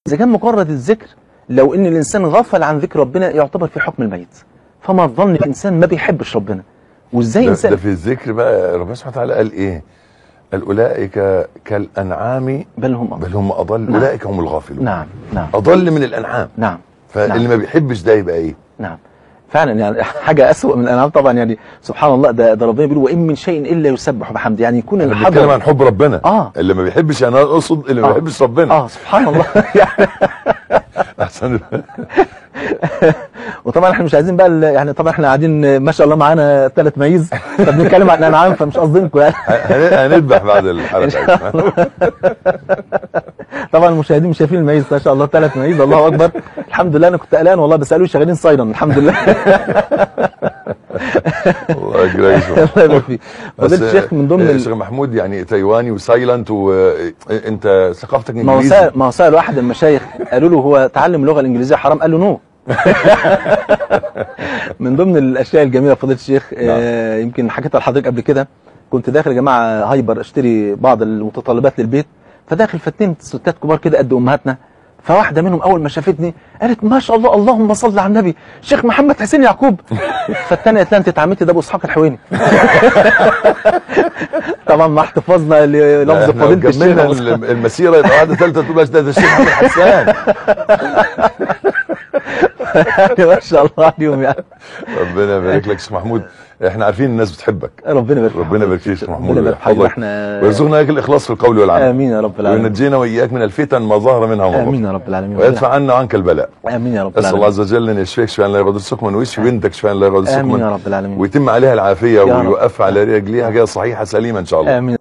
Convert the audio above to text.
اذا كان مجرد الذكر لو ان الانسان غفل عن ذكر ربنا يعتبر في حكم الميت فما الظن الانسان ما بيحبش ربنا وازاي ده, انسان ده في الذكر بقى ربنا سبحانه وتعالى قال ايه قال اولئك كالانعام بل هم أضل. بل هم اضل نعم. اولئك هم الغافلون نعم نعم اضل من الانعام نعم فاللي نعم. ما بيحبش ده يبقى ايه نعم فعلا يعني حاجة أسوأ من الأنعام طبعا يعني سبحان الله ده, ده ربنا بيقول وإن من شيء إلا يسبح بحمده يعني يكون احنا بنتكلم عن الحضر حب ربنا آه. اللي ما بيحبش يعني انا اقصد اللي ما آه. بيحبش ربنا آه سبحان الله يعني احسن وطبعا احنا مش عايزين بقى ال- يعني طبعا احنا قاعدين ما شاء الله معانا ثلاث ميز فبنتكلم عن الأنعام فمش قصدينكم يعني هن- هنذبح بعد إن الحلقه شاء الله. طبعا المشاهدين مش شايفين الميز ما شاء الله ثلاث ميز الله أكبر الحمد لله أنا كنت قلقان والله بس قالوا شغالين سايلنت الحمد لله الله يجزاك الله يبارك فيك بس فضيلة الشيخ من ضمن آه، ال- شيخ محمود يعني تايواني وسايلنت وانت ثقافتك ما هو انجليزي سأل ما هو سأل واحد المشايخ قالوا له هو تعلم اللغه الانجليزيه حرام قال له نو من ضمن الاشياء الجميله فضيله الشيخ آه يمكن حكيتها لحضرتك قبل كده كنت داخل يا جماعه هايبر اشتري بعض المتطلبات للبيت فداخل فاتنين ستات كبار كده قد امهاتنا فواحده منهم اول ما شافتني قالت ما شاء الله اللهم صل على النبي شيخ محمد حسين يعقوب فالثانيه قالت لها انت اتعملتي ده ابو اسحاق الحويني طبعا مع احتفاظنا للفظ احنا فضيله الشيخ كملنا أبو إسحاق. الم- المسيره يبقى واحده ثالثه تقول بس ده ده الشيخ محمد حسان يعني ما شاء الله عليهم يعني ربنا يبارك لك شيخ محمود احنا عارفين الناس بتحبك ربنا يبارك فيك. ربنا يبارك فيك يا شيخ محمود ربنا يبارك فيك. ويحفظك احنا ويرزقنا اياك الاخلاص في القول والعمل امين يا رب العالمين وينجينا واياك من الفتن ما ظهر منها وما امين بطن يا رب العالمين ويدفع عنا وعنك البلاء امين يا رب اسال الله العالمين عز وجل ان يشفيك شفاء لا يغادر سقما ويشفي بنتك شفاء لا يغادر امين يا سقما رب العالمين ويتم عليها العافيه يا رب. ويوقف على رجليها كده صحيحه سليمه ان شاء الله امين